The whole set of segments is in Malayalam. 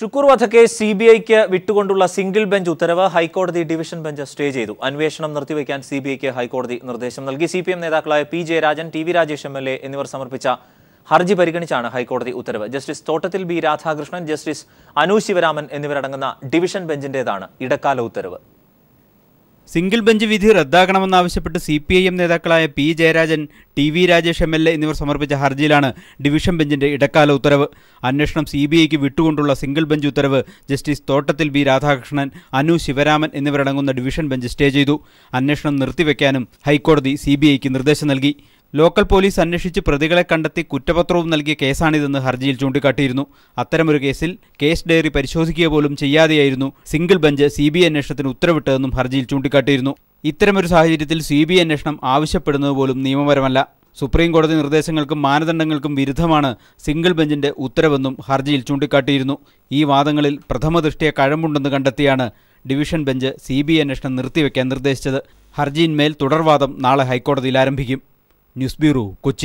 ഷുക്കൂർ വധക്കേസ് സി ബി ഐക്ക് വിട്ടുകൊണ്ടുള്ള സിംഗിൾ ബെഞ്ച് ഉത്തരവ് ഹൈക്കോടതി ഡിവിഷൻ ബെഞ്ച് സ്റ്റേ ചെയ്തു അന്വേഷണം നിർത്തിവെക്കാൻ സി ബി ഐക്ക് ഹൈക്കോടതി നിർദ്ദേശം നൽകി സി പി എം നേതാക്കളായ P Jayarajan T V Rajesh M L A എന്നിവർ സമർപ്പിച്ച ഹർജി പരിഗണിച്ചാണ് ഹൈക്കോടതി ഉത്തരവ് justice Thottathil B Radhakrishnan justice Anu Sivaraman എന്നിവരടങ്ങുന്ന ഡിവിഷൻ ബെഞ്ചിന്റേതാണ് ഇടക്കാല ഉത്തരവ് സിംഗിൾ ബെഞ്ച് വിധി റദ്ദാക്കണമെന്നാവശ്യപ്പെട്ട് സി പി ഐ എം നേതാക്കളായ P Jayarajan T V Rajesh M L A എന്നിവർ സമർപ്പിച്ച ഹർജിയിലാണ് ഡിവിഷൻ ബെഞ്ചിന്റെ ഇടക്കാല ഉത്തരവ് അന്വേഷണം സി ബി ഐക്ക് വിട്ടുകൊണ്ടുള്ള സിംഗിൾ ബെഞ്ച് ഉത്തരവ് ജസ്റ്റിസ് തോട്ടത്തിൽ ബി രാധാകൃഷ്ണൻ അനു ശിവരാമൻ എന്നിവരടങ്ങുന്ന ഡിവിഷൻ ബെഞ്ച് സ്റ്റേ ചെയ്തു അന്വേഷണം നിർത്തിവെക്കാനും ഹൈക്കോടതി സി ബി ഐക്ക് നിർദ്ദേശം നൽകി ലോക്കൽ പോലീസ് അന്വേഷിച്ച് പ്രതികളെ കണ്ടെത്തി കുറ്റപത്രവും നൽകിയ കേസാണിതെന്ന് ഹർജിയിൽ ചൂണ്ടിക്കാട്ടിയിരുന്നു അത്തരമൊരു കേസിൽ കേസ് ഡയറി പരിശോധിക്കുക പോലും ചെയ്യാതെയായിരുന്നു single bench C B I അന്വേഷണത്തിന് ഉത്തരവിട്ടതെന്നും ഹർജിയിൽ ചൂണ്ടിക്കാട്ടിയിരുന്നു ഇത്തരമൊരു സാഹചര്യത്തിൽ സി ബി ഐ അന്വേഷണം ആവശ്യപ്പെടുന്നത് പോലും നിയമപരമല്ല സുപ്രീം കോടതി നിർദ്ദേശങ്ങൾക്കും മാനദണ്ഡങ്ങൾക്കും വിരുദ്ധമാണ് സിംഗിൾ ബെഞ്ചിന്റെ ഉത്തരവെന്നും ഹർജിയിൽ ചൂണ്ടിക്കാട്ടിയിരുന്നു ഈ വാദങ്ങളിൽ പ്രഥമ ദൃഷ്ടിയ കഴമ്പുണ്ടെന്ന് കണ്ടെത്തിയാണ് division bench C B I അന്വേഷണം നിർത്തിവെക്കാൻ നിർദ്ദേശിച്ചത് ഹർജിയിന്മേൽ തുടർവാദം നാളെ ഹൈക്കോടതിയിൽ ആരംഭിക്കും news bureau Kochi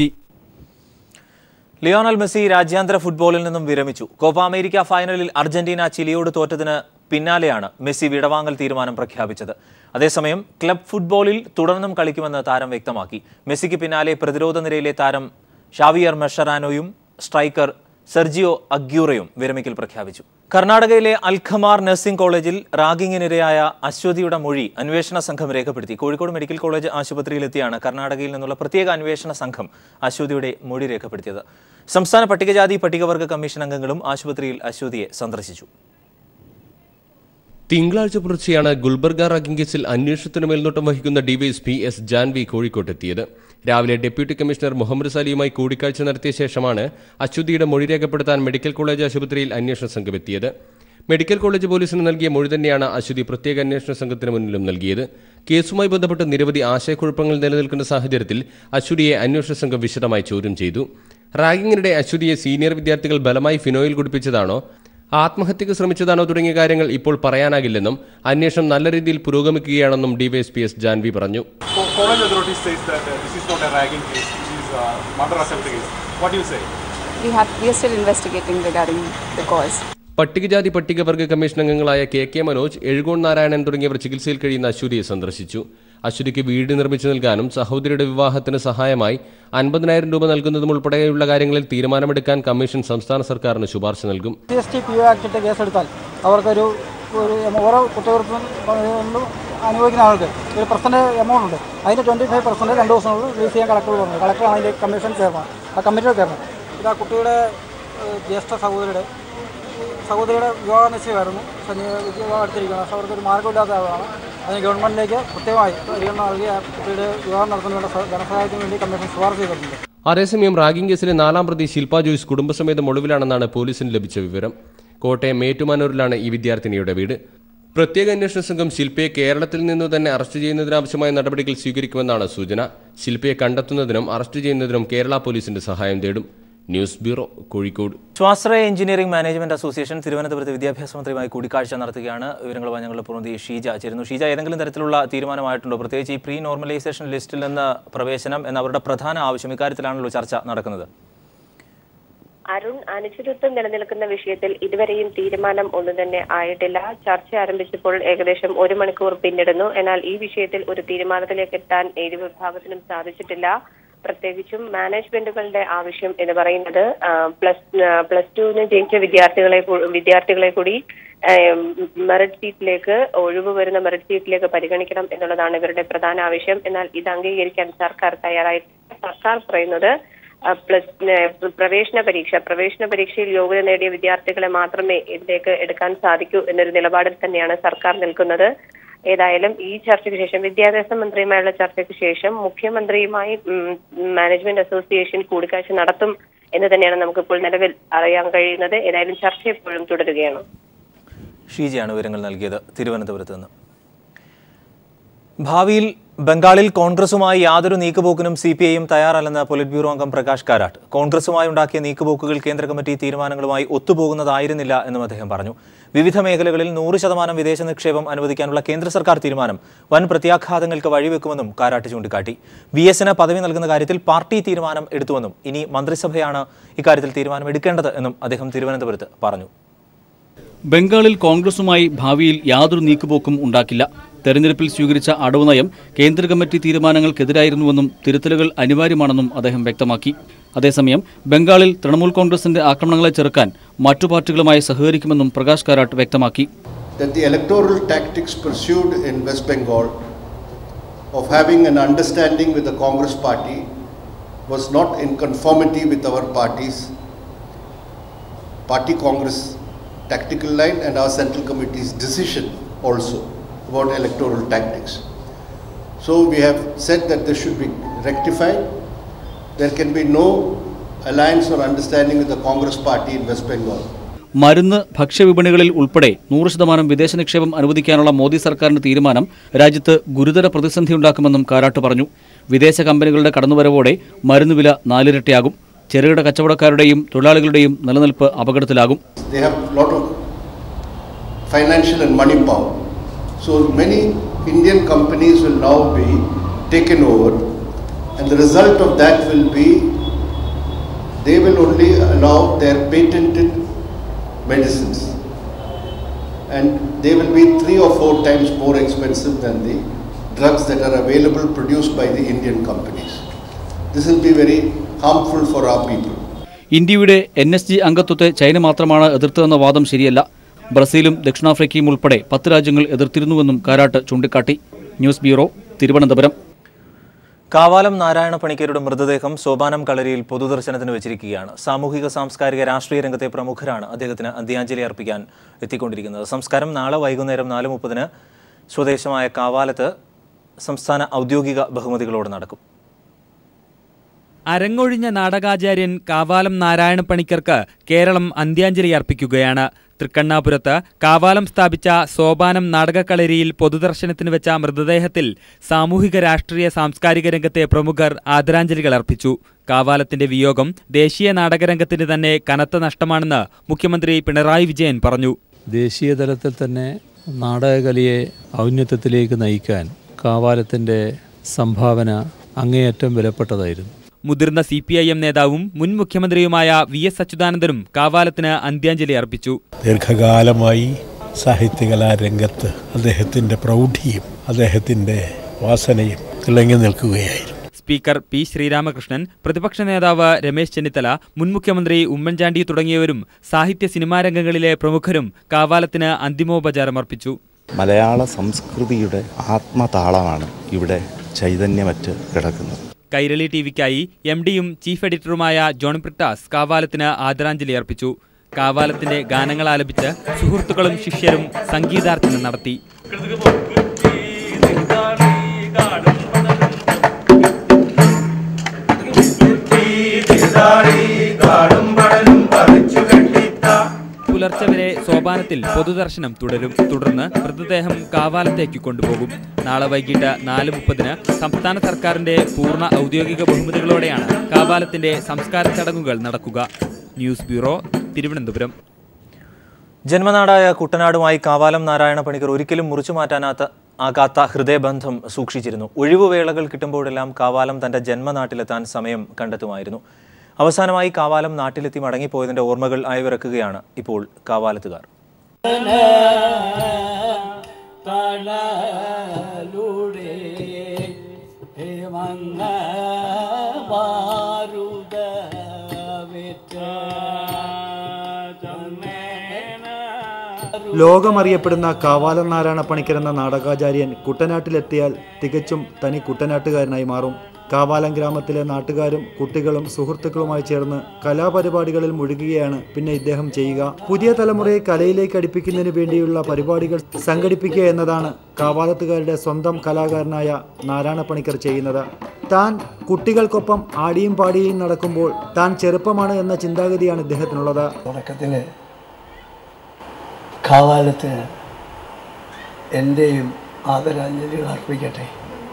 Lionel Messi രാജ്യാന്തര ഫുട്ബോളിൽ നിന്നും വിരമിച്ചു കോപ്പ അമേരിക്ക ഫൈനലിൽ അർജന്റീന ചിലിയോട് തോറ്റതിന് പിന്നാലെയാണ് മെസ്സി വിടവാങ്ങൽ തീരുമാനം പ്രഖ്യാപിച്ചത് അതേസമയം ക്ലബ് ഫുട്ബോളിൽ തുടർന്നും കളിക്കുമെന്ന് താരം വ്യക്തമാക്കി മെസ്സിക്ക് പിന്നാലെ പ്രതിരോധ നിരയിലെ താരം ഷാവിയർ മെഷറാനോയും സ്ട്രൈക്കർ സെർജിയോ അഗ്യൂറയും വിരമിക്കൽ പ്രഖ്യാപിച്ചു കർണാടകയിലെ അൽഖമാർ നഴ്സിംഗ് കോളേജിൽ റാഗിങ്ങിനിരയായ അശ്വതിയുടെ മൊഴി അന്വേഷണ സംഘം രേഖപ്പെടുത്തി കോഴിക്കോട് മെഡിക്കൽ കോളേജ് ആശുപത്രിയിലെത്തിയാണ് കർണാടകയിൽ നിന്നുള്ള പ്രത്യേക അന്വേഷണ സംഘം അശ്വതിയുടെ മൊഴി രേഖപ്പെടുത്തിയത് സംസ്ഥാന പട്ടികജാതി പട്ടികവർഗ കമ്മീഷൻ അംഗങ്ങളും ആശുപത്രിയിൽ അശ്വതിയെ സന്ദർശിച്ചു തിങ്കളാഴ്ച പുലർച്ചെയാണ് ഗുൽബർഗ റാഗിംഗ് കേസിൽ അന്വേഷണത്തിന് മേൽനോട്ടം വഹിക്കുന്ന ഡിവൈഎസ്പി എസ് ജാൻവി കോഴിക്കോട്ടെത്തിയത് രാവിലെ ഡെപ്യൂട്ടി കമ്മീഷണർ മുഹമ്മദ് സാലിയുമായി കൂടിക്കാഴ്ച നടത്തിയ ശേഷമാണ് അശ്വതിയുടെ മൊഴി രേഖപ്പെടുത്താൻ മെഡിക്കൽ കോളേജ് ആശുപത്രിയിൽ അന്വേഷണ സംഘം എത്തിയത് മെഡിക്കൽ കോളേജ് പോലീസിന് നൽകിയ മൊഴി തന്നെയാണ് അശ്വതി പ്രത്യേക അന്വേഷണ സംഘത്തിന് മുന്നിലും നൽകിയത് കേസുമായി ബന്ധപ്പെട്ട് നിരവധി ആശയക്കുഴപ്പങ്ങൾ നിലനിൽക്കുന്ന സാഹചര്യത്തിൽ അശ്വതിയെ അന്വേഷണ സംഘം വിശദമായി ചോദ്യം ചെയ്തു റാഗിങ്ങിനിടെ അശ്വതിയെ സീനിയർ വിദ്യാർത്ഥികൾ ബലമായി ഫിനോയിൽ കുടിപ്പിച്ചതാണോ ആത്മഹത്യക്ക് ശ്രമിച്ചതാണോ തുടങ്ങിയ കാര്യങ്ങൾ ഇപ്പോൾ പറയാനാകില്ലെന്നും അന്വേഷണം നല്ല രീതിയിൽ പുരോഗമിക്കുകയാണെന്നും ഡിവൈഎസ്പി എസ് ജാൻവി പറഞ്ഞു Co- College authorities says that uh, this is not a ragging case, this is a murder attempt case. What do you say? We have we are still investigating regarding the cause. പട്ടികജാതി പട്ടികവർഗ കമ്മീഷൻ അംഗങ്ങളായ കെ കെ മനോജ് എഴുകോൺ നാരായണൻ തുടങ്ങിയവർ ചികിത്സയിൽ കഴിയുന്ന അശ്വതിയെ സന്ദർശിച്ചു അശ്വതിക്ക് വീട് നിർമ്മിച്ചു നൽകാനും സഹോദരിയുടെ വിവാഹത്തിന് സഹായമായി അൻപതിനായിരം രൂപ നൽകുന്നതും ഉൾപ്പെടെയുള്ള കാര്യങ്ങളിൽ തീരുമാനമെടുക്കാൻ കമ്മീഷൻ സംസ്ഥാന സർക്കാരിന് ശുപാർശ നൽകും C S T P O ആക്ടിട്ട് കേസെടുത്താൽ അവർക്കൊരു ഒരു എമ- ഓരോ കുറ്റകൃത്യം കൊണ്ടും അനുഭവിക്കുന്ന ആൾക്ക് ഒരു പെർസെൻറ്റ് എമൗണ്ട് ഉണ്ട് അതിൻ്റെ ട്വൻറ്റി ഫൈവ് പെർസെൻറ്റ് രണ്ട് ദിവസത്തിനുള്ളിൽ റിലീസ് ചെയ്യാൻ കളക്ടർ പറഞ്ഞു കളക്ടറാണ് അതിൻ്റെ കമ്മീഷൻ ചെയർമാൻ ആ കമ്മിറ്റിയുടെ ചെയർമാൻ ഇത് ആ കുട്ടിയുടെ ഏഹ്, ജ്യേഷ്ഠ സഹോദരിയുടെ സഹോദരിയുടെ വിവാഹ നിശ്ചയമായിരുന്നു ശനി- വിവാഹം എടുത്തിരിക്കുന്നത് പക്ഷേ അവർക്കൊരു മാർഗ്ഗമില്ലാത്ത ആളാണ് അതിന് ഗവൺമെൻറ്റിലേക്ക് കൃത്യമായി പരിഗണന നൽകി ആ കുട്ടിയുടെ വിവാഹം നടത്തുന്നതിനുള്ള സ- ധനസഹായത്തിന് വേണ്ടി കമ്മീഷൻ ശുപാർശ ചെയ്തിട്ടുണ്ട് അതേസമയം റാഗിംഗ് കേസിലെ നാലാം പ്രതി ശില്പ ജോയ്സ് കുടുംബസമേതം ഒളിവിലാണെന്നാണ് പോലീസിന് ലഭിച്ച വിവരം കോട്ടയം മേറ്റുമാനൂരിലാണ് ഈ വിദ്യാർത്ഥിനിയുടെ വീട് പ്രത്യേക അന്വേഷണ സംഘം ശില്പയെ കേരളത്തിൽ നിന്ന് തന്നെ അറസ്റ്റ് ചെയ്യുന്നതിനാവശ്യമായ നടപടികൾ സ്വീകരിക്കുമെന്നാണ് സൂചന ശില്പയെ കണ്ടെത്തുന്നതിനും അറസ്റ്റ് ചെയ്യുന്നതിനും കേരള പോലീസിന്റെ സഹായം തേടും ന്യൂസ് ബ്യൂറോ കോഴിക്കോട് സ്വാശ്രയ എഞ്ചിനീയറിംഗ് മാനേജ്മെന്റ് അസോസിയേഷൻ തിരുവനന്തപുരത്ത് വിദ്യാഭ്യാസ മന്ത്രിയുമായി കൂടിക്കാഴ്ച നടത്തുകയാണ് വിവരങ്ങളുമായി ഞങ്ങളുടെ പ്രതിനിധി ഷീജ ചേരുന്നു ഷീജ ഏതെങ്കിലും തരത്തിലുള്ള തീരുമാനമായിട്ടുണ്ടോ പ്രത്യേകിച്ച് ഈ പ്രീ നോർമലൈസേഷൻ ലിസ്റ്റിൽ നിന്ന് പ്രവേശനം എന്ന അവരുടെ പ്രധാന ആവശ്യം ഇക്കാര്യത്തിലാണല്ലോ ചർച്ച നടക്കുന്നത് അരുൺ അനിശ്ചിതത്വം നിലനിൽക്കുന്ന വിഷയത്തിൽ ഇതുവരെയും തീരുമാനം ഒന്നും തന്നെ ആയിട്ടില്ല ചർച്ച ആരംഭിച്ചപ്പോൾ ഏകദേശം ഒരു മണിക്കൂർ പിന്നിടുന്നു എന്നാൽ ഈ വിഷയത്തിൽ ഒരു തീരുമാനത്തിലേക്ക് എത്താൻ ഇരു വിഭാഗത്തിനും സാധിച്ചിട്ടില്ല പ്രത്യേകിച്ചും മാനേജ്മെന്റുകളുടെ ആവശ്യം എന്ന് പറയുന്നത് ആ, പ്ലസ് ആ, പ്ലസ് ടുവിന് ജയിച്ച വിദ്യാർത്ഥികളെ കൂ- വിദ്യാർത്ഥികളെ കൂടി ഏം, മെറിറ്റ് സീറ്റിലേക്ക് ഒഴിവ് വരുന്ന മെറിറ്റ് സീറ്റിലേക്ക് പരിഗണിക്കണം എന്നുള്ളതാണ് ഇവരുടെ പ്രധാന ആവശ്യം എന്നാൽ ഇത് അംഗീകരിക്കാൻ സർക്കാർ തയ്യാറായിട്ടില്ല സർക്കാർ പറയുന്നത് ആ, പ്ലസ് ഏഹ് പ്രവേശന പരീക്ഷ പ്രവേശന പരീക്ഷയിൽ യോഗ്യത നേടിയ വിദ്യാർത്ഥികളെ മാത്രമേ ഇതിലേക്ക് എടുക്കാൻ സാധിക്കൂ എന്നൊരു നിലപാടിൽ തന്നെയാണ് സർക്കാർ നിൽക്കുന്നത് ഏതായാലും ഈ ചർച്ചയ്ക്ക് ശേഷം വിദ്യാഭ്യാസ മന്ത്രിയുമായുള്ള ചർച്ചയ്ക്ക് ശേഷം മുഖ്യമന്ത്രിയുമായി ഉം, മാനേജ്മെന്റ് അസോസിയേഷൻ കൂടിക്കാഴ്ച നടത്തും എന്ന് തന്നെയാണ് നമുക്കിപ്പോൾ നിലവിൽ അറിയാൻ കഴിയുന്നത് ഏതായാലും ചർച്ച ഇപ്പോഴും തുടരുകയാണ് ഷീജയാണ് വിവരങ്ങൾ നൽകിയത് തിരുവനന്തപുരത്ത് നിന്ന് ഭാവിയിൽ ബംഗാളിൽ കോൺഗ്രസുമായി യാതൊരു നീക്കുപോക്കിനും സി പി ഐയും തയ്യാറല്ലെന്ന് പൊളിറ്റ് ബ്യൂറോ അംഗം പ്രകാശ് കാരാട്ട് കോൺഗ്രസുമായി ഉണ്ടാക്കിയ നീക്കുപോക്കുകൾ കേന്ദ്ര കമ്മിറ്റി തീരുമാനങ്ങളുമായി ഒത്തുപോകുന്നതായിരുന്നില്ല എന്നും അദ്ദേഹം പറഞ്ഞു വിവിധ മേഖലകളിൽ നൂറ് ശതമാനം വിദേശ നിക്ഷേപം അനുവദിക്കാനുള്ള കേന്ദ്ര സർക്കാർ തീരുമാനം വൻ പ്രത്യാഘാതങ്ങൾക്ക് വഴിവെക്കുമെന്നും കാരാട്ട് ചൂണ്ടിക്കാട്ടി വി എസിന് പദവി നൽകുന്ന കാര്യത്തിൽ പാർട്ടി തീരുമാനം എടുത്തുവെന്നും ഇനി മന്ത്രിസഭയാണ് ഇക്കാര്യത്തിൽ തീരുമാനം എടുക്കേണ്ടത് എന്നും അദ്ദേഹം തിരുവനന്തപുരത്ത് പറഞ്ഞു ബംഗാളിൽ കോൺഗ്രസുമായി ഭാവിയിൽ യാതൊരു നീക്കുപോക്കും ഉണ്ടാക്കില്ല തെരഞ്ഞെടുപ്പിൽ സ്വീകരിച്ച അടവ് നയം കേന്ദ്ര കമ്മിറ്റി തീരുമാനങ്ങൾക്കെതിരായിരുന്നുവെന്നും തിരുത്തലുകൾ അനിവാര്യമാണെന്നും അദ്ദേഹം വ്യക്തമാക്കി അതേസമയം ബംഗാളിൽ തൃണമൂൽ കോൺഗ്രസിന്റെ ആക്രമണങ്ങളെ ചെറുക്കാൻ മറ്റു പാർട്ടികളുമായി സഹകരിക്കുമെന്നും പ്രകാശ് കാരാട്ട് വ്യക്തമാക്കി that the electoral tactics pursued in West Bengal of having an understanding with the Congress party was not in conformity with our party's party Congress tactical line and our central committee's decision also about electoral tactics. So we have said that this should be rectified. There can be no alliance or understanding with the Congress party in West Bengal. മരുന്ന് ഭക്ഷ്യവിപണികളിൽ ഉൾപ്പെടെ നൂറ് ശതമാനം വിദേശ നിക്ഷേപം അനുവദിക്കാനുള്ള മോദി സർക്കാരിന്റെ തീരുമാനം രാജ്യത്ത് ഗുരുതര പ്രതിസന്ധിയുണ്ടാക്കുമെന്നും കാരാട്ട് പറഞ്ഞു വിദേശ കമ്പനികളുടെ കടന്നുവരവോടെ മരുന്ന് വില നാലിരട്ടിയാകും ചെറുകിട കച്ചവടക്കാരുടെയും തൊഴിലാളികളുടെയും നിലനിൽപ്പ് അപകടത്തിലാകും They have a lot of financial and money power. So many Indian companies will now be taken over, and the result of that will be they will only allow their patented medicines, and they will be three or four times more expensive than the drugs that are available produced by the Indian companies. This will be very harmful for our people. ഇന്ത്യയുടെ എൻ എസ് ജി അംഗത്വത്തെ ചൈന മാത്രമാണ് എതിർത്തതെന്ന വാദം ശരിയല്ല ബ്രസീലും ദക്ഷിണാഫ്രിക്കയും ഉൾപ്പെടെ പത്ത് രാജ്യങ്ങൾ എതിർത്തിരുന്നുവെന്നും കാരാട്ട് ചൂണ്ടിക്കാട്ടി ന്യൂസ് ബ്യൂറോ തിരുവനന്തപുരം കാവാലം നാരായണ പണിക്കരുടെ മൃതദേഹം സോപാനം കളരിയിൽ പൊതുദർശനത്തിന് വെച്ചിരിക്കുകയാണ് സാമൂഹിക സാംസ്കാരിക രാഷ്ട്രീയ രംഗത്തെ പ്രമുഖരാണ് അദ്ദേഹത്തിന് അന്ത്യാഞ്ജലി അർപ്പിക്കാൻ എത്തിക്കൊണ്ടിരിക്കുന്നത് സംസ്കാരം നാളെ വൈകുന്നേരം നാല് മുപ്പതിന് സ്വദേശമായ കാവാലത്ത് സംസ്ഥാന ഔദ്യോഗിക ബഹുമതികളോടെ നടക്കും അരങ്ങൊഴിഞ്ഞ നാടകാചാര്യൻ കാവാലം നാരായണ പണിക്കർക്ക് കേരളം അന്ത്യാഞ്ജലി അർപ്പിക്കുകയാണ് തൃക്കണ്ണാപുരത്ത് കാവാലം സ്ഥാപിച്ച സോപാനം നാടകക്കളരിയിൽ പൊതുദർശനത്തിന് വെച്ച മൃതദേഹത്തിൽ സാമൂഹിക രാഷ്ട്രീയ സാംസ്കാരിക രംഗത്തെ പ്രമുഖർ ആദരാഞ്ജലികൾ അർപ്പിച്ചു കാവാലത്തിന്റെ വിയോഗം ദേശീയ നാടകരംഗത്തിന് തന്നെ കനത്ത നഷ്ടമാണെന്ന് മുഖ്യമന്ത്രി പിണറായി വിജയൻ പറഞ്ഞു ദേശീയ തലത്തിൽ തന്നെ നാടകകലയെ ഔന്നത്യത്തിലേക്ക് നയിക്കാൻ കാവാലത്തിൻ്റെ സംഭാവന അങ്ങേയറ്റം വിലപ്പെട്ടതായിരുന്നു മുതിർന്ന സി പി ഐ എം നേതാവും മുൻ മുഖ്യമന്ത്രിയുമായ വി എസ് അച്യുതാനന്ദനും കാവാലത്തിന് അന്ത്യാഞ്ജലി അർപ്പിച്ചു ദീർഘകാലമായി സാഹിത്യകലാ രംഗത്ത് അദ്ദേഹത്തിൻ്റെ പ്രൗഢിയും അദ്ദേഹത്തിൻ്റെ വാസനയും തിളങ്ങി നിൽക്കുകയായിരുന്നു സ്പീക്കർ പി ശ്രീരാമകൃഷ്ണൻ പ്രതിപക്ഷ നേതാവ് രമേശ് ചെന്നിത്തല മുൻ മുഖ്യമന്ത്രി ഉമ്മൻചാണ്ടി തുടങ്ങിയവരും സാഹിത്യ സിനിമാ രംഗങ്ങളിലെ പ്രമുഖരും കാവാലത്തിന് അന്തിമോപചാരമർപ്പിച്ചു മലയാള സംസ്കൃതിയുടെ ആത്മതാളമാണ് ഇവിടെ ചൈതന്യമറ്റ് കിടക്കുന്നത് കൈരളി ടി വിക്കായി എം ഡിയും ചീഫ് എഡിറ്ററുമായ ജോൺ ബ്രിട്ടാസ് കാവാലത്തിന് ആദരാഞ്ജലി അർപ്പിച്ചു കാവാലത്തിന്റെ ഗാനങ്ങൾ ആലപിച്ച് സുഹൃത്തുക്കളും ശിഷ്യരും സംഗീതാർച്ചന നടത്തി പുലർച്ചെ വരെ സോപാനത്തിൽ പൊതുദർശനം തുടരും തുടർന്ന് മൃതദേഹം കാവാലത്തേക്ക് കൊണ്ടുപോകും നാളെ വൈകിട്ട് നാല് മുപ്പതിന് സംസ്ഥാന സർക്കാരിന്റെ പൂർണ്ണ ഔദ്യോഗിക ബഹുമതികളോടെയാണ് കാവാലത്തിന്റെ സംസ്കാര ചടങ്ങുകൾ നടക്കുക ന്യൂസ് ബ്യൂറോ തിരുവനന്തപുരം ജന്മനാടായ കുട്ടനാടുമായി കാവാലം നാരായണ പണിക്കർ ഒരിക്കലും മുറിച്ചു മാറ്റാനാത്ത ആകാത്ത ഹൃദയബന്ധം സൂക്ഷിച്ചിരുന്നു ഒഴിവുവേളകൾ കിട്ടുമ്പോഴെല്ലാം കാവാലം തന്റെ ജന്മനാട്ടിലെത്താൻ സമയം കണ്ടെത്തുമായിരുന്നു അവസാനമായി കാവാലം നാട്ടിലെത്തി മടങ്ങിപ്പോയതിന്റെ ഓർമ്മകൾ അയവിറക്കുകയാണ് ഇപ്പോൾ കാവാലത്തുകാർ ലോകമറിയപ്പെടുന്ന കാവാലം നാരായണ പണിക്കർ എന്ന നാടകാചാര്യൻ കുട്ടനാട്ടിലെത്തിയാൽ തികച്ചും തനി കുട്ടനാട്ടുകാരനായി മാറും കാവാലം ഗ്രാമത്തിലെ നാട്ടുകാരും കുട്ടികളും സുഹൃത്തുക്കളുമായി ചേർന്ന് കലാപരിപാടികളിൽ മുഴുകുകയാണ് പിന്നെ ഇദ്ദേഹം ചെയ്യുക പുതിയ തലമുറയെ കലയിലേക്ക് അടുപ്പിക്കുന്നതിന് വേണ്ടിയുള്ള പരിപാടികൾ സംഘടിപ്പിക്കുക എന്നതാണ് കാവാലത്തുകാരുടെ സ്വന്തം കലാകാരനായ നാരായണ പണിക്കർ ചെയ്യുന്നത് താൻ കുട്ടികൾക്കൊപ്പം ആടിയും പാടിയും നടക്കുമ്പോൾ താൻ ചെറുപ്പമാണ് എന്ന ചിന്താഗതിയാണ് ഇദ്ദേഹത്തിനുള്ളത് തുടക്കത്തിൽ കാവാലത്തിന് എൻ്റെയും ആദരാഞ്ജലികൾ അർപ്പിക്കട്ടെ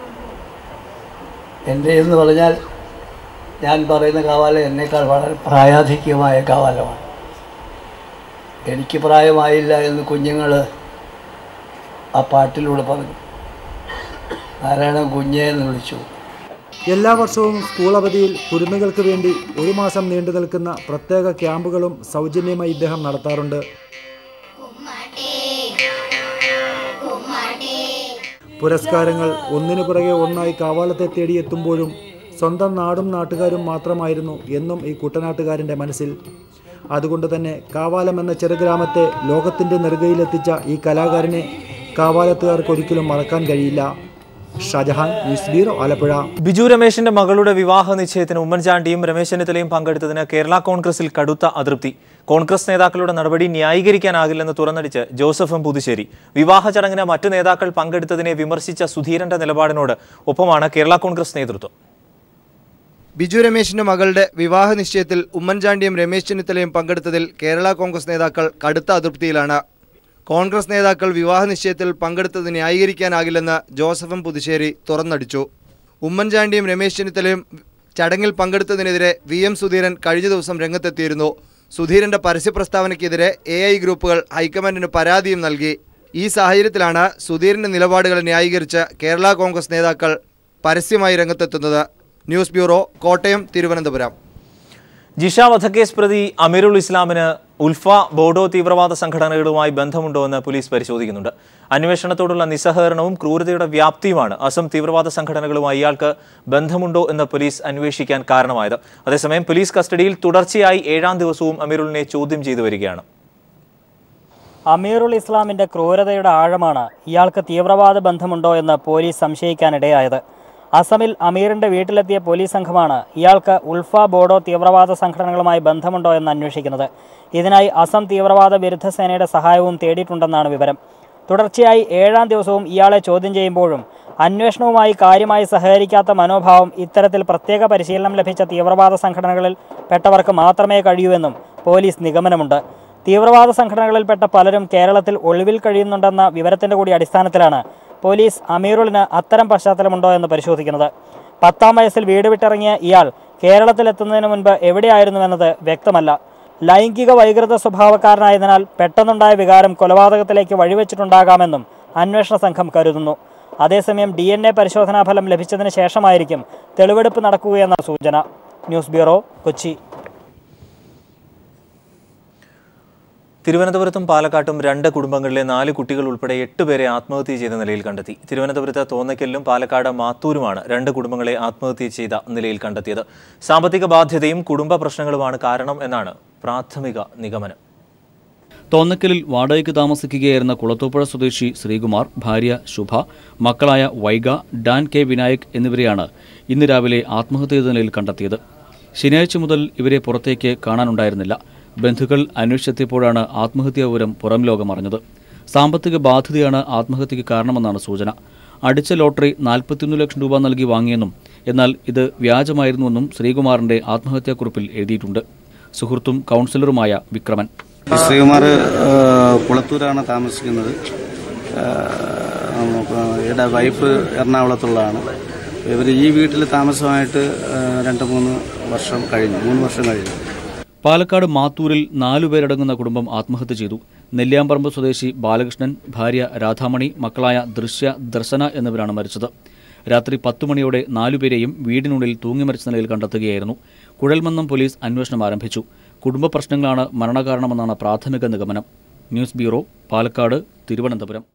എൻ്റെ എന്ന് പറഞ്ഞാൽ ഞാൻ പറയുന്ന കാവാലം എന്നേക്കാൾ വളരെ പ്രായാധിക്യമായ കാവാലമാണ് എനിക്ക് പ്രായമായില്ല എന്ന് കുഞ്ഞുങ്ങൾ ആ പാട്ടിലൂടെ പറഞ്ഞു നാരായണൻ കുഞ്ഞേ എന്ന് വിളിച്ചു എല്ലാ വർഷവും സ്കൂൾ അവധിയിൽ കുരുന്നുകൾക്ക് വേണ്ടി ഒരു മാസം നീണ്ടു നിൽക്കുന്ന പ്രത്യേക ക്യാമ്പുകളും സൗജന്യമായി ഇദ്ദേഹം നടത്താറുണ്ട് പുരസ്കാരങ്ങൾ ഒന്നിനു പുറകെ ഒന്നായി കാവാലത്തെ തേടിയെത്തുമ്പോഴും സ്വന്തം നാടും നാട്ടുകാരും മാത്രമായിരുന്നു എന്നും ഈ കുട്ടനാട്ടുകാരൻ്റെ മനസ്സിൽ അതുകൊണ്ട് തന്നെ കാവാലം എന്ന ചെറുഗ്രാമത്തെ ലോകത്തിൻ്റെ നെറുകയിലെത്തിച്ച ഈ കലാകാരനെ കാവാലത്തുകാർക്ക് ഒരിക്കലും മറക്കാൻ കഴിയില്ല ഷാജഹാൻ ന്യൂസ് ബ്യൂറോ ആലപ്പുഴ ബിജു രമേശിന്റെ മകളുടെ വിവാഹ നിശ്ചയത്തിന് ഉമ്മൻചാണ്ടിയും രമേശ് ചെന്നിത്തലയും പങ്കെടുത്തതിന് കേരള കോൺഗ്രസിൽ കടുത്ത അതൃപ്തി കോൺഗ്രസ് നേതാക്കളുടെ നടപടി ന്യായീകരിക്കാനാകില്ലെന്ന് തുറന്നടിച്ച് ജോസഫ് എം പുതുശ്ശേരി വിവാഹ ചടങ്ങിന് മറ്റു നേതാക്കൾ പങ്കെടുത്തതിനെ വിമർശിച്ച സുധീരന്റെ നിലപാടിനോട് ഒപ്പമാണ് കേരള കോൺഗ്രസ് നേതൃത്വം ബിജു രമേശിന്റെ മകളുടെ വിവാഹ നിശ്ചയത്തിൽ ഉമ്മൻചാണ്ടിയും രമേശ് ചെന്നിത്തലയും പങ്കെടുത്തതിൽ കേരള കോൺഗ്രസ് നേതാക്കൾ കടുത്ത അതൃപ്തിയിലാണ് കോൺഗ്രസ് നേതാക്കൾ വിവാഹ നിശ്ചയത്തിൽ പങ്കെടുത്തത് ന്യായീകരിക്കാനാകില്ലെന്ന് ജോസഫും പുതുശ്ശേരി തുറന്നടിച്ചു ഉമ്മൻചാണ്ടിയും രമേശ് ചെന്നിത്തലയും ചടങ്ങിൽ പങ്കെടുത്തതിനെതിരെ വി എം സുധീരൻ കഴിഞ്ഞ ദിവസം രംഗത്തെത്തിയിരുന്നു സുധീരന്റെ പരസ്യ പ്രസ്താവനയ്ക്കെതിരെ എ ഐ ഗ്രൂപ്പുകൾ ഹൈക്കമാൻഡിന് പരാതിയും നൽകി ഈ സാഹചര്യത്തിലാണ് സുധീരന്റെ നിലപാടുകൾ ന്യായീകരിച്ച് കേരള കോൺഗ്രസ് നേതാക്കൾ പരസ്യമായി രംഗത്തെത്തുന്നത് ന്യൂസ് ബ്യൂറോ കോട്ടയം തിരുവനന്തപുരം ജിഷ വധക്കേസ് പ്രതി അമീറുൽ ഇസ്ലാമിന് ഉൽഫ ബോഡോ തീവ്രവാദ സംഘടനകളുമായി ബന്ധമുണ്ടോ എന്ന് പോലീസ് പരിശോധിക്കുന്നുണ്ട് അന്വേഷണത്തോടുള്ള നിസ്സഹകരണവും ക്രൂരതയുടെ വ്യാപ്തിയുമാണ് അസം തീവ്രവാദ സംഘടനകളുമായി ഇയാൾക്ക് ബന്ധമുണ്ടോ എന്ന് പോലീസ് അന്വേഷിക്കാൻ കാരണമായത് അതേസമയം പോലീസ് കസ്റ്റഡിയിൽ തുടർച്ചയായി ഏഴാം ദിവസവും അമീറുലിനെ ചോദ്യം ചെയ്തു വരികയാണ് അമീറുൽ ഇസ്ലാമിന്റെ ക്രൂരതയുടെ ആഴമാണ് ഇയാൾക്ക് തീവ്രവാദ ബന്ധമുണ്ടോ എന്ന് പോലീസ് സംശയിക്കാനിടയായത് അസമിൽ അമീറിന്റെ വീട്ടിലെത്തിയ പോലീസ് സംഘമാണ് ഇയാൾക്ക് ഉൾഫ ബോഡോ തീവ്രവാദ സംഘടനകളുമായി ബന്ധമുണ്ടോ എന്ന് അന്വേഷിക്കുന്നത് ഇതിനായി അസം തീവ്രവാദ വിരുദ്ധ സേനയുടെ സഹായവും തേടിയിട്ടുണ്ടെന്നാണ് വിവരം തുടർച്ചയായി ഏഴാം ദിവസവും ഇയാളെ ചോദ്യം ചെയ്യുമ്പോഴും അന്വേഷണവുമായി കാര്യമായി സഹകരിക്കാത്ത മനോഭാവം ഇത്തരത്തിൽ പ്രത്യേക പരിശീലനം ലഭിച്ച തീവ്രവാദ സംഘടനകളിൽ പെട്ടവർക്ക് മാത്രമേ കഴിയൂവെന്നും പോലീസ് നിഗമനമുണ്ട് തീവ്രവാദ സംഘടനകളിൽപ്പെട്ട പലരും കേരളത്തിൽ ഒളിവിൽ കഴിയുന്നുണ്ടെന്ന വിവരത്തിന്റെ കൂടി അടിസ്ഥാനത്തിലാണ് പോലീസ് അമീറുലിന് അത്തരം പശ്ചാത്തലമുണ്ടോ എന്ന് പരിശോധിക്കുന്നത് പത്താം വയസ്സിൽ വീട് വിട്ടിറങ്ങിയ ഇയാൾ കേരളത്തിലെത്തുന്നതിന് മുൻപ് എവിടെയായിരുന്നുവെന്നത് വ്യക്തമല്ല ലൈംഗിക വൈകൃത സ്വഭാവക്കാരനായതിനാൽ പെട്ടെന്നുണ്ടായ വികാരം കൊലപാതകത്തിലേക്ക് വഴിവെച്ചിട്ടുണ്ടാകാമെന്നും അന്വേഷണ സംഘം കരുതുന്നു അതേസമയം ഡി എൻ എ പരിശോധനാ ഫലം ലഭിച്ചതിന് ശേഷമായിരിക്കും തെളിവെടുപ്പ് നടക്കുകയെന്ന സൂചന ന്യൂസ് ബ്യൂറോ കൊച്ചി തിരുവനന്തപുരത്തും പാലക്കാട്ടും രണ്ട് കുടുംബങ്ങളിലെ നാല് കുട്ടികൾ ഉൾപ്പെടെ എട്ട് പേരെ ആത്മഹത്യ ചെയ്ത നിലയിൽ കണ്ടെത്തി തിരുവനന്തപുരത്ത് തോന്നയ്ക്കലിലും പാലക്കാട് മാത്തൂരുമാണ് രണ്ട് കുടുംബങ്ങളെ ആത്മഹത്യ ചെയ്ത നിലയിൽ കണ്ടെത്തിയത് സാമ്പത്തിക ബാധ്യതയും കുടുംബ പ്രശ്നങ്ങളുമാണ് കാരണം എന്നാണ് പ്രാഥമിക നിഗമനം തോന്നക്കലിൽ വാടകയ്ക്ക് താമസിക്കുകയായിരുന്ന കുളത്തൂപ്പുഴ സ്വദേശി ശ്രീകുമാർ ഭാര്യ ശുഭ മക്കളായ വൈഗ ഡാൻ കെ വിനായക് എന്നിവരെയാണ് ഇന്ന് രാവിലെ ആത്മഹത്യ ചെയ്ത നിലയിൽ കണ്ടെത്തിയത് ശനിയാഴ്ച മുതൽ ഇവരെ പുറത്തേക്ക് കാണാനുണ്ടായിരുന്നില്ല ബന്ധുക്കൾ അന്വേഷിച്ചെത്തിയപ്പോഴാണ് ആത്മഹത്യാ വിവരം പുറം ലോകം അറിഞ്ഞത് സാമ്പത്തിക ബാധ്യതയാണ് ആത്മഹത്യയ്ക്ക് കാരണമെന്നാണ് സൂചന അടിച്ച ലോട്ടറി നാൽപ്പത്തിയൊന്ന് ലക്ഷം രൂപ നൽകി വാങ്ങിയെന്നും എന്നാൽ ഇത് വ്യാജമായിരുന്നുവെന്നും ശ്രീകുമാറിന്റെ ആത്മഹത്യാക്കുറിപ്പിൽ എഴുതിയിട്ടുണ്ട് സുഹൃത്തും കൗൺസിലറുമായ വിക്രമൻ ശ്രീകുമാർ കുളത്തൂരാണ് താമസിക്കുന്നത് ഇവിടെ വൈഫ് എറണാകുളത്തുള്ളതാണ് ഇവർ ഈ വീട്ടിൽ താമസമായിട്ട് രണ്ട് മൂന്ന് വർഷം കഴിഞ്ഞു മൂന്ന് വർഷം കഴിഞ്ഞു പാലക്കാട് മാത്തൂരിൽ നാലുപേരടങ്ങുന്ന കുടുംബം ആത്മഹത്യ ചെയ്തു നെല്ലിയാമ്പറമ്പ് സ്വദേശി ബാലകൃഷ്ണൻ ഭാര്യ രാധാമണി മക്കളായ ദൃശ്യ ദർശന എന്നിവരാണ് മരിച്ചത് രാത്രി പത്തു മണിയോടെ നാലുപേരെയും വീടിനുള്ളിൽ തൂങ്ങിമരിച്ച നിലയിൽ കണ്ടെത്തുകയായിരുന്നു കുഴൽമന്നം പോലീസ് അന്വേഷണം ആരംഭിച്ചു കുടുംബ പ്രശ്നങ്ങളാണ് മരണകാരണമെന്നാണ് പ്രാഥമിക നിഗമനം ന്യൂസ് ബ്യൂറോ പാലക്കാട് തിരുവനന്തപുരം